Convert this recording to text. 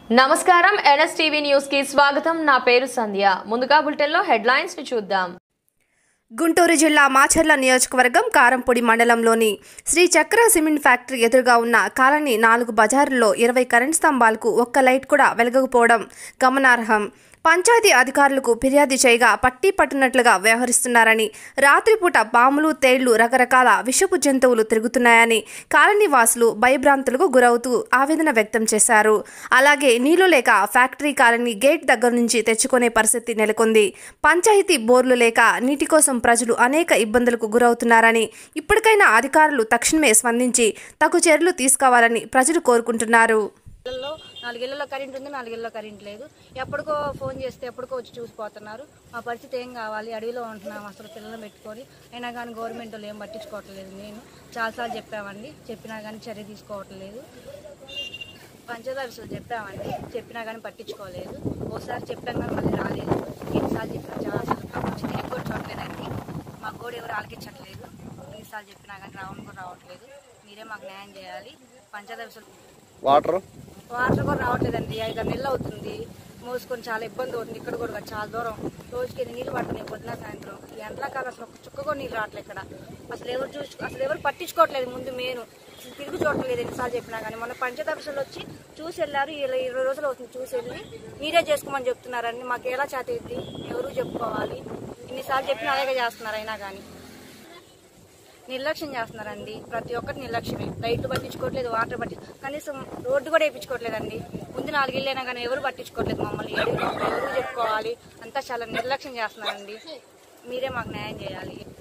నమస్కారం NSTV news కి స్వాగతం నా పేరు సంధ్య ముందుగా బులెటిన్లో హెడ్లైన్స్ ని చూద్దాం గుంటూరు జిల్లా మాచర్ల నియోజకవర్గం కారంపొడి మండలంలోని శ్రీ చక్ర సిమెంట్ ఫ్యాక్టరీ ఎదురుగా ఉన్న కాలనీ నాలుగు బజారుల్లో ఇరవై కరెంట్ స్తంభాలకు ఒక్క లైట్ కూడా వెలగకపోవడం గమనార్హం పంచాయతీ అధికారులకు ఫిర్యాదు చేయగా పట్టి పట్టినట్లుగా వ్యవహరిస్తున్నారని రాత్రిపూట పాములు తేళ్లు రకరకాల విషపు జంతువులు తిరుగుతున్నాయని కాలనీ వాసులు భయభ్రాంతులకు గురవుతూ ఆవేదన వ్యక్తం చేశారు అలాగే నీళ్లు లేక ఫ్యాక్టరీ కాలనీ గేట్ దగ్గర నుంచి తెచ్చుకునే పరిస్థితి నెలకొంది పంచాయతీ బోర్లు లేక నీటి కోసం ప్రజలు అనేక ఇబ్బందులకు గురవుతున్నారని ఇప్పటికైనా అధికారులు తక్షణమే స్పందించి తగు చర్యలు తీసుకోవాలని ప్రజలు కోరుకుంటున్నారు ఇళ్లలో నాలుగేళ్లలో కరెంట్ ఉంది నాలుగేళ్లలో కరెంట్ లేదు ఎప్పటికో ఫోన్ చేస్తే ఎప్పటికో వచ్చి చూసిపోతున్నారు మా పరిస్థితి ఏం కావాలి అడవిలో ఉంటున్నాం అసలు పిల్లల్ని పెట్టుకొని అయినా కానీ గవర్నమెంట్ వాళ్ళు ఏం పట్టించుకోవట్లేదు నేను చాలాసార్లు చెప్పామండి చెప్పినా కానీ చర్య తీసుకోవట్లేదు పంచదారసులు చెప్పామండి చెప్పినా కానీ పట్టించుకోలేదు ఓసారి చెప్పాం కానీ మళ్ళీ రాలేదు ఎన్నిసార్లు చెప్పినా చాలా వచ్చి తిరిగి కూడా చూడలేదండి మాకు కూడా ఎవరు ఆలకించట్లేదు ఎన్నిసార్లు చెప్పినా కానీ రావడం కూడా రావట్లేదు మీరే మాకు న్యాయం చేయాలి పంచదారసులు వాటర్ వాటర్ కూడా రావట్లేదండి ఐదు నెలలు అవుతుంది మోసుకొని చాలా ఇబ్బంది అవుతుంది ఇక్కడ కూడా చాలా దూరం రోజుకి ఎన్ని నీళ్ళు పడుతున్నాయి పొద్దున సాయంత్రం ఈ ఎండాకాలం అసలు ఒక చుక్క కూడా నీళ్ళు రావట్లేదు ఇక్కడ అసలు ఎవరు చూసు అసలు ఎవరు పట్టించుకోవట్లేదు ముందు నేను అసలు తిరిగి చూడట్లేదు ఎన్నిసార్లు చెప్పినా కానీ మొన్న పంచదర్శలు వచ్చి చూసి వెళ్ళారు ఇలా ఇరవై రోజులు అవుతుంది చూసి వెళ్ళి మీరే చేసుకోమని చెప్తున్నారండి మాకు ఎలా చేత ఎత్తి ఎవరు చెప్పుకోవాలి ఇన్నిసార్లు చెప్పినా అలాగే చేస్తున్నారు అయినా కానీ నిర్లక్ష్యం చేస్తున్నారండి ప్రతి ఒక్కటి నిర్లక్ష్యమే లైట్లు పట్టించుకోవట్లేదు వాటర్ పట్టి కనీసం రోడ్డు కూడా వేయించుకోవట్లేదండి ముందు నాలుగేళ్ళైనా కానీ ఎవరు పట్టించుకోవట్లేదు మమ్మల్ని అడిగినప్పుడు ఎవరు చెప్పుకోవాలి అంతా చాలా నిర్లక్ష్యం చేస్తున్నారండి మీరే మాకు న్యాయం చేయాలి